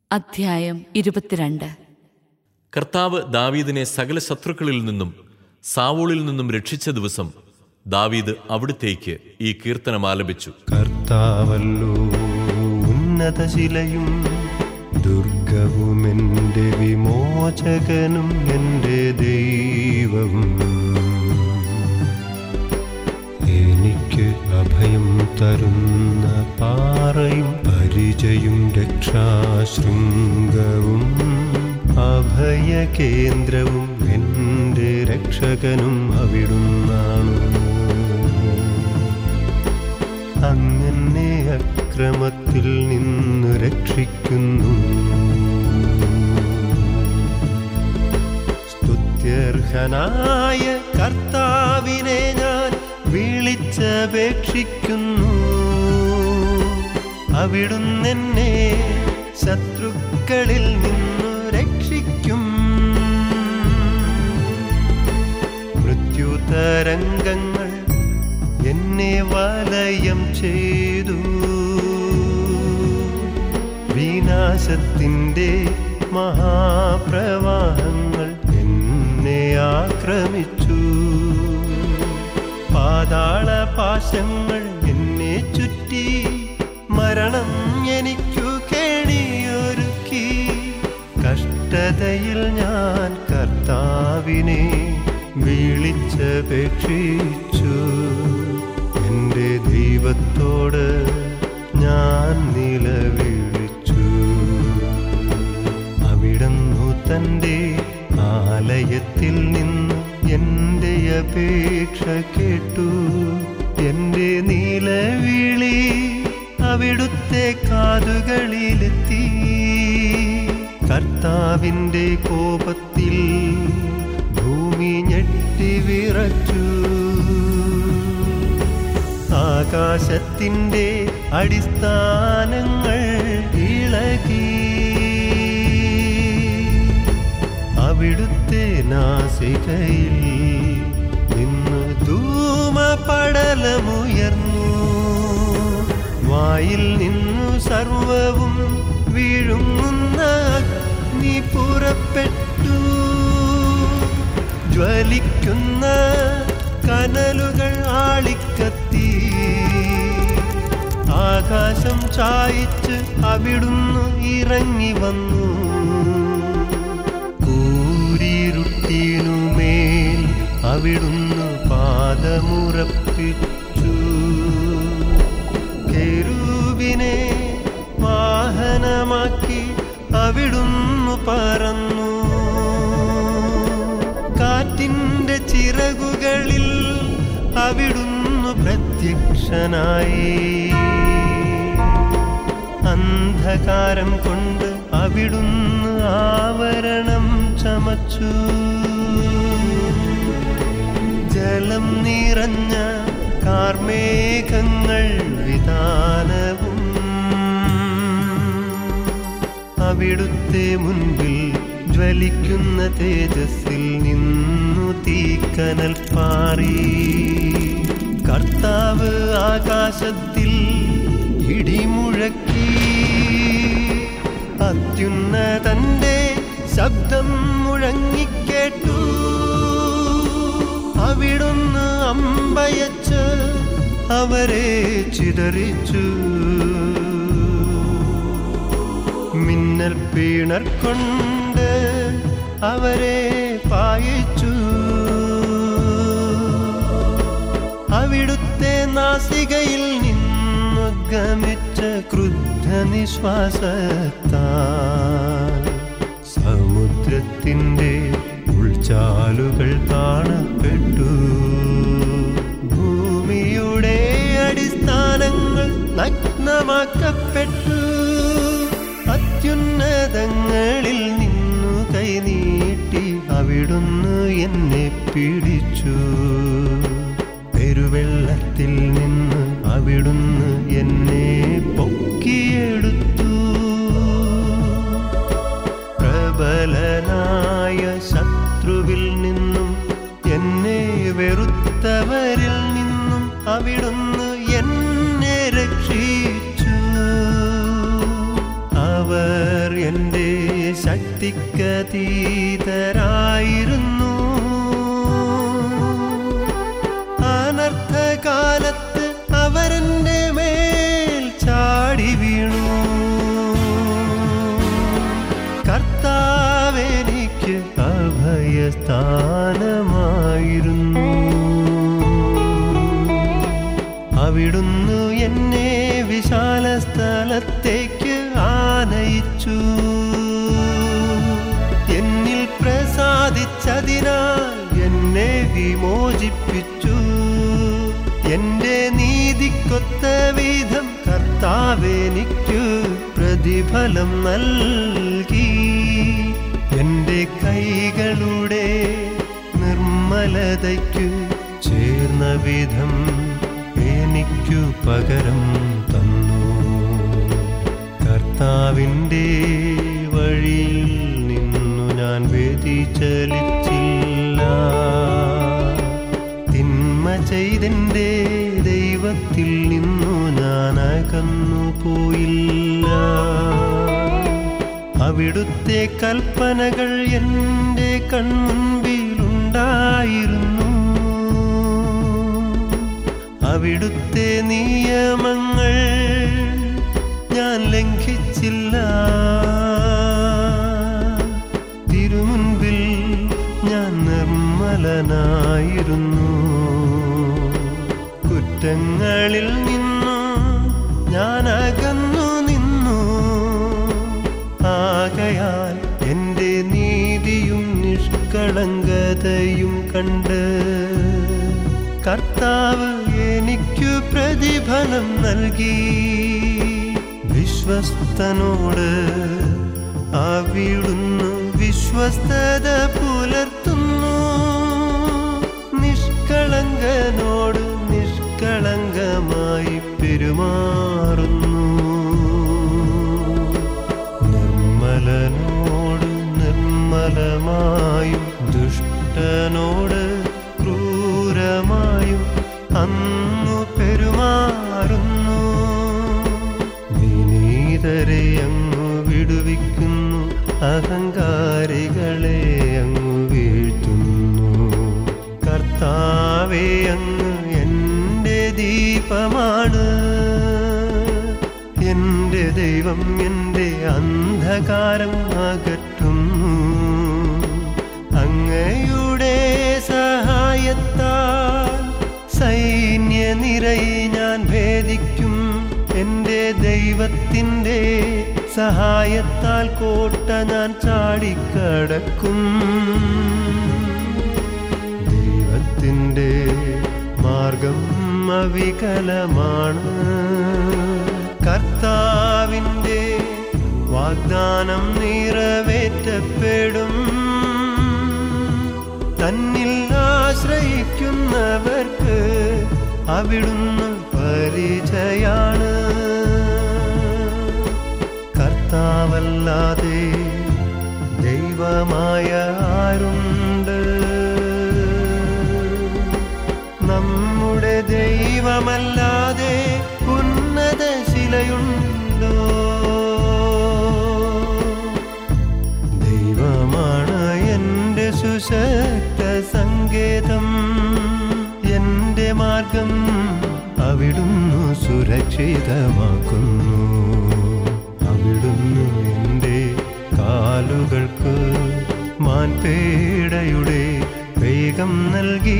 അധ്യായം ഇരുപത്തിരണ്ട് കർത്താവ് ദാവീദിനെ സകല ശത്രുക്കളിൽ നിന്നും സാവൂളിൽ നിന്നും രക്ഷിച്ച ദിവസം ദാവീദ് അവിടുത്തേക്ക് ഈ കീർത്തനം ആലപിച്ചു കർത്താവല്ലോ ഉന്നത ശിലയും ദുർഗവും എൻ്റെ വിമോചകനും എൻ്റെ ദൈവവും എനിക്ക് അഭയം തരുന്ന പാറയും പരിചയും രക്ഷാശൃംഗവും അഭയകേന്ദ്രവും എൻ്റെ രക്ഷകനും അവിടുന്നാണ് അങ്ങനെ അക്രമത്തിൽ നിന്ന് രക്ഷിക്കുന്നു സ്തുത്യർഹനായ കർത്താവിനെ ഞാൻ വിളിച്ചപേക്ഷിക്കുന്നു അവിടുന്നെന്നെ ശത്രുക്കളിൽ നിന്നു രക്ഷിക്കും മൃത്യുതരംഗങ്ങൾ എന്നെ വലയം ചെയ്തു വിനാശത്തിൻ്റെ മഹാപ്രവാഹങ്ങൾ എന്നെ ആക്രമിച്ചു പാതാള പാശങ്ങൾ എന്നെ ചുറ്റി മരണം എനിക്കു കേണിയൊരുക്കി കഷ്ടതയിൽ ഞാൻ കർത്താവിനെ വിളിച്ചപേക്ഷിച്ചു എൻ്റെ ദൈവത്തോട് ഞാൻ നിലവിളിച്ചു അവിടുന്നു തൻ്റെ ആലയത്തിൽ നിന്ന് എൻ്റെ അപേക്ഷ കേട്ടു എൻ്റെ നിലവിളി അവിടുത്തെ കാതുകളിലെത്തി കർത്താവിൻ്റെ കോപത്തിൽ ഭൂമി ഞെട്ടി വിറച്ചു ആകാശത്തിൻ്റെ അടിസ്ഥാനങ്ങൾ ഇളകി അവിടുത്തെ നാസികയിൽ നിന്ന് ധൂമപടലമുയർന്നു വായിൽ നിന്നു സർവവും വീഴുങ്ങുന്ന അഗ്നി പുറപ്പെട്ടു ജ്വലിക്കുന്ന കനലുകൾ ആളിക്കത്തി ആകാശം ചായിച്ച് അവിടുന്ന് ഇറങ്ങി വന്നു കൂരിരുട്ടിനുമേൽ അവിടുന്ന് പാദമുറപ്പിച്ചു കെരൂബിനെ വാഹനമാക്കി അവിടുന്ന് പറന്നു കാറ്റിന്റെ ചിറകുകളിൽ അവിടുന്ന് പ്രത്യക്ഷനായി അന്ധകാരം കൊണ്ട് അവിടുന്ന് ആവരണം ചമച്ചു ജലം നിറഞ്ഞ കാർമേഘങ്ങൾ വിധാനവും അവിടുത്തെ മുൻപിൽ ജ്വലിക്കുന്ന തേജസ്സിൽ നിന്നു തീക്കനൽ പാറി കർത്താവ് ആകാശത്തിൽ ഇടിമുഴക്കി അത്യുന്നതന്റെ ശബ്ദം മുഴങ്ങിക്കേട്ടു അവിടുന്ന് അമ്പയച്ച് അവരെ ചിതറിച്ചു മിന്നൽ പീണർ കൊണ്ട് അവരെ പായിച്ചു അവിടുത്തെ നാസികയിൽ നിന്നു ഗമിച്ച ക്രുദ്ധ നിശ്വാസത്താൽ സമുദ്രത്തിൻ്റെ ഉൾച്ചാലുകൾ കാണപ്പെട്ടു ഭൂമിയുടെ അടിസ്ഥാനങ്ങൾ നഗ്നമാക്കപ്പെട്ടു അത്യുന്നതങ്ങളിൽ നിന്നു കൈനീട്ടി അവിടുന്ന് എന്നെ പിടിച്ചു പെരുവെള്ളത്തിൽ നിന്ന് അവിടുന്ന് എന്നെ പൊക്കിയെടുത്തു പ്രബലനായ ശത്രുവിൽ നിന്നും എന്നെ വെറുത്തവരിൽ നിന്നും അവിടുന്ന് എന്നെ രക്ഷിച്ചു അവർ എന്നെ ശക്തിക്കതീതരായിരുന്നു അനർത്ഥകാലത്ത് അവരെന്റെ മേൽ ചാടി വീണു കർത്താവെനിക്ക് അഭയസ്ഥാനമായിരുന്നു അവിടുന്ന് എന്നെ വിശാല സ്ഥലത്തേക്ക് ആനയിച്ചു എന്നിൽ പ്രസാദിച്ചതിനാൽ എന്നെ വിമോചിപ്പിച്ചു എന്റെ നീതിക്കൊത്ത വിധം കർത്താവെനിക്കു പ്രതിഫലം നൽകി എന്റെ കൈകളുടെ നിർമ്മലതയ്ക്കു ചേർന്ന വിധം എനിക്കു പകരം തന്നു കർത്താവിൻ്റെ വഴിയിൽ നിന്നു ഞാൻ വ്യതിചലിച്ചില്ല തിന്മ ചെയ്തെൻ്റെ ദൈവത്തിൽ നിന്നു ഞാൻ അകന്നു പോയില്ല അവിടുത്തെ കൽപ്പനകൾ എൻ്റെ കൺമുൻപിലുണ്ടായിരുന്നു അവിടുത്തെ നിയമങ്ങൾ ഞാൻ ലംഘിച്ചില്ല തിരുമുൻപിൽ ഞാൻ നിർമ്മലനായിരുന്നു കുറ്റങ്ങളിൽ നിന്നു ഞാൻ അകന്നു നിന്നു ആകയാൽ എൻ്റെ നീതിയും നിഷ്കളങ്കതയും കണ്ട് കർത്താവ് എനിക്കു പ്രതിഫലം നൽകി വിശ്വസ്തനോട് അവിടുന്ന് വിശ്വസ്തത പുലർത്തുന്നു നിഷ്കളങ്കനോട് നിഷ്കളങ്കമായി പെരുമാറുന്നു നിർമ്മലനോട് നിർമ്മലമായും ദുഷ്ടനോട് ക്രൂരമായും അന്നു പെരുമാറുന്നു വിനീതരെ അങ്ങു വിടുവിക്കുന്നു അഹങ്കാരികളെ അങ്ങു വീഴ്ത്തുന്നു കർത്താവെ അങ്ങ് എൻ്റെ ദീപമാണ് എന്റെ ദൈവം എന്റെ അന്ധകാരം അകറ്റുന്നു അങ്ങയുടെ സഹായത്താൽ സൈന്യനിരയി ഞാൻ ഭേദിക്കും എന്റെ ദൈവത്തിൻ്റെ സഹായത്താൽ കോട്ട ഞാൻ ചാടിക്കടക്കും ദൈവത്തിൻ്റെ മാർഗം അവികലമാണ് കർത്താവിൻ്റെ വാഗ്ദാനം നിറവേറ്റപ്പെടും തന്നിൽ ആശ്രയിക്കുന്നവർക്ക് അവിടുന്ന് പരിചയാണ് കർത്താവല്ലാതെ ദൈവമായ ആരുണ്ട് നമ്മുടെ ദൈവമല്ലാതെ ഉന്നത ശിലയുണ്ടോ ദൈവമാണ് എൻ്റെ സുശക്ത സങ്കേതം എൻ്റെ മാർഗം അവിടുന്ന് സുരക്ഷിതമാക്കുന്നു അവിടുന്ന് എൻ്റെ കാലുകൾക്ക് മാൻപേടയുടെ വേഗം നൽകി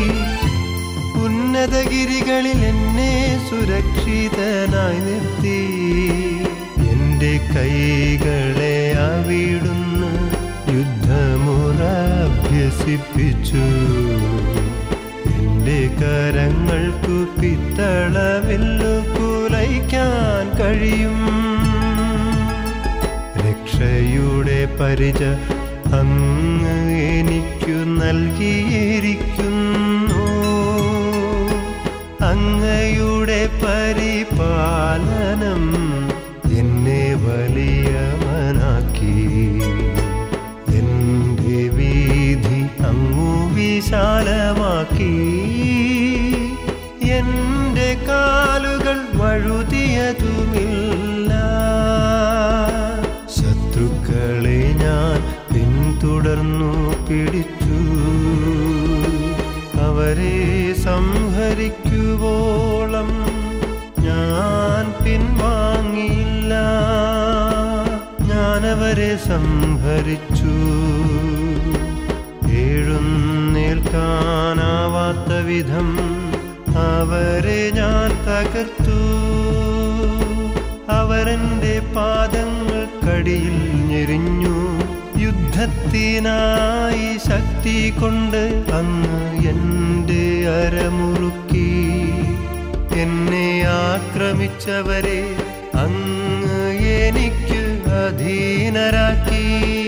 ഉന്നതഗിരികളിൽ എന്നെ സുരക്ഷിതനായി നിർത്തി എൻ്റെ കൈകളെ അവിടുന്ന് യുദ്ധമുറ അഭ്യസിപ്പിച്ചു എൻ്റെ കരങ്ങൾക്കു പിത്തളവില്ലു കുലയ്ക്കാൻ കഴിയും രക്ഷയുടെ പരിച അങ്ങ് എനിക്കു നൽകിയിരിക്കുന്നു അങ്ങയുടെ പരിപാലനം എന്നെ വലിയവനാക്കി എൻ്റെ വീതി അങ്ങു വിശാലമാക്കി എൻ്റെ കാലുകൾ വഴുതിയതുമില്ല ശത്രുക്കളെ ഞാൻ പിടിച്ചു അവരെ സംഹരിക്കുവോളം ഞാൻ പിൻവാങ്ങിയില്ല ഞാനവരെ സംഹരിച്ചു എഴുന്നേൽക്കാനാവാത്ത വിധം അവരെ ഞാൻ തകർത്തു അവരെന്റെ പാദങ്ങൾക്കടിയിൽ ഞെരിഞ്ഞു യുദ്ധത്തിനായി ശക്തി കൊണ്ട് അങ്ങ് എന്റെ അരമുറുക്കി എന്നെ ആക്രമിച്ചവരെ അങ്ങ് എനിക്ക് അധീനരാക്കി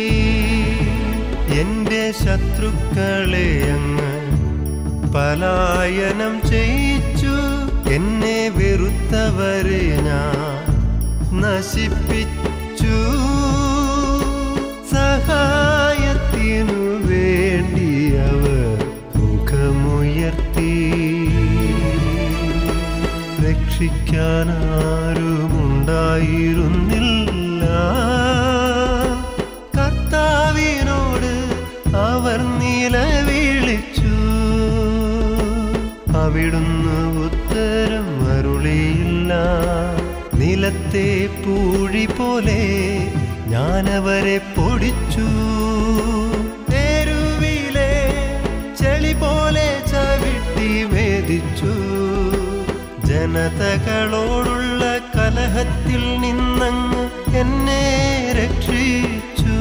എന്റെ ശത്രുക്കളെ അങ്ങ് പലായനം ചെയ്യിച്ചു എന്നെ വെറുത്തവരെ ഞാൻ നശിപ്പിച്ചു സഹായത്തിനു വേണ്ടി അവർ മുഖമുയർത്തി രക്ഷിക്കാനാരുമുണ്ടായിരുന്നില്ല കർത്താവിനോട് അവർ നിലവിളിച്ചു അവിടുന്ന് ഉത്തരം അരുളിയില്ല നിലത്തെ പൂഴി പോലെ ഞാനവരെ പൊടിച്ചു തെരുവിലെ ചെളി പോലെ ചവിട്ടി വേദിച്ചു ജനതകളോടുള്ള കലഹത്തിൽ നിന്നങ്ങ് എന്നെ രക്ഷിച്ചു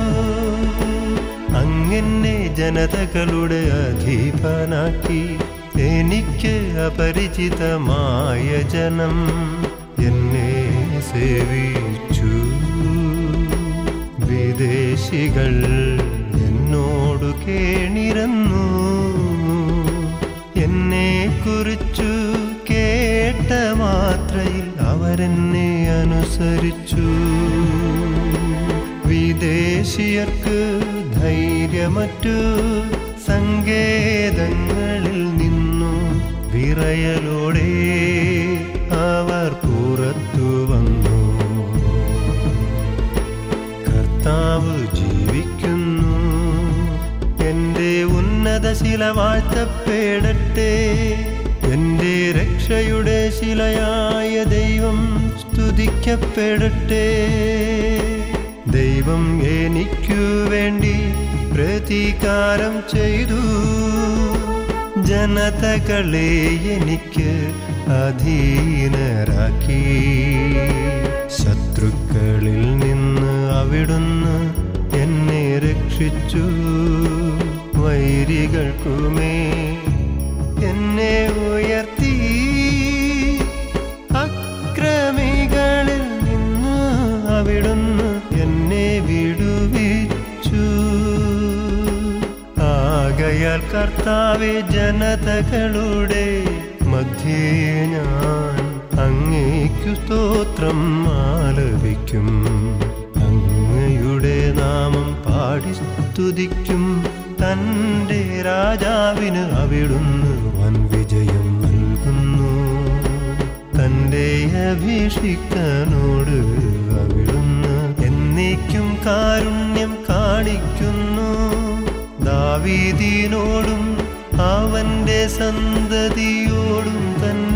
അങ്ങനെ ജനതകളുടെ അധീപനാക്കി എനിക്ക് അപരിചിതമായ ജനം എന്നെ സേവിച്ചു വിദേശികൾ എന്നോട് കേണിരന്നു എന്നെ കുറിച്ചു കേട്ട മാത്രയിൽ അവരെന്നെ അനുസരിച്ചു വിദേശീയർക്ക് ധൈര്യമറ്റു സങ്കേതങ്ങളിൽ നിന്നു വിറയലോടെ അവർ പുറത്തു വന്നു കർത്താവ് ജീവിക്കുന്നു എന്റെ ഉന്നത ശില വാഴ്ത്തപ്പെടട്ടെ എന്റെ രക്ഷയുടെ ശിലയായ ദൈവം സ്തുതിക്കപ്പെടട്ടെ ദൈവം എനിക്കു വേണ്ടി പ്രതികാരം ചെയ്തു ജനതകളെ എനിക്ക് അധീനരാക്കി ശത്രുക്കളിൽ നിന്ന് അവിടുന്ന് എന്നെ രക്ഷിച്ചു വൈരികൾക്കുമേ എന്നെ ഉയർത്തി അക്രമികളിൽ നിന്ന് അവിടുന്ന് എന്നെ വിടുവിച്ചു ആകയാൽ കർത്താവെ ജനതകളുടെ മധ്യേ ഞാൻ അങ്ങേക്കു സ്തോത്രം ആലപിക്കും അങ്ങയുടെ നാമം പാടി സ്തുതിക്കും തൻ്റെ രാജാവിന് അവിടുന്ന് വൻ വിജയം നൽകുന്നു തൻ്റെ അഭിഷിക്തനോട് അവിടുന്ന് എന്നേക്കും കാരുണ്യം കാണിക്കുന്നു ദാവീദിനോടും അവന്റെ സന്തതിയോടും തന്നെ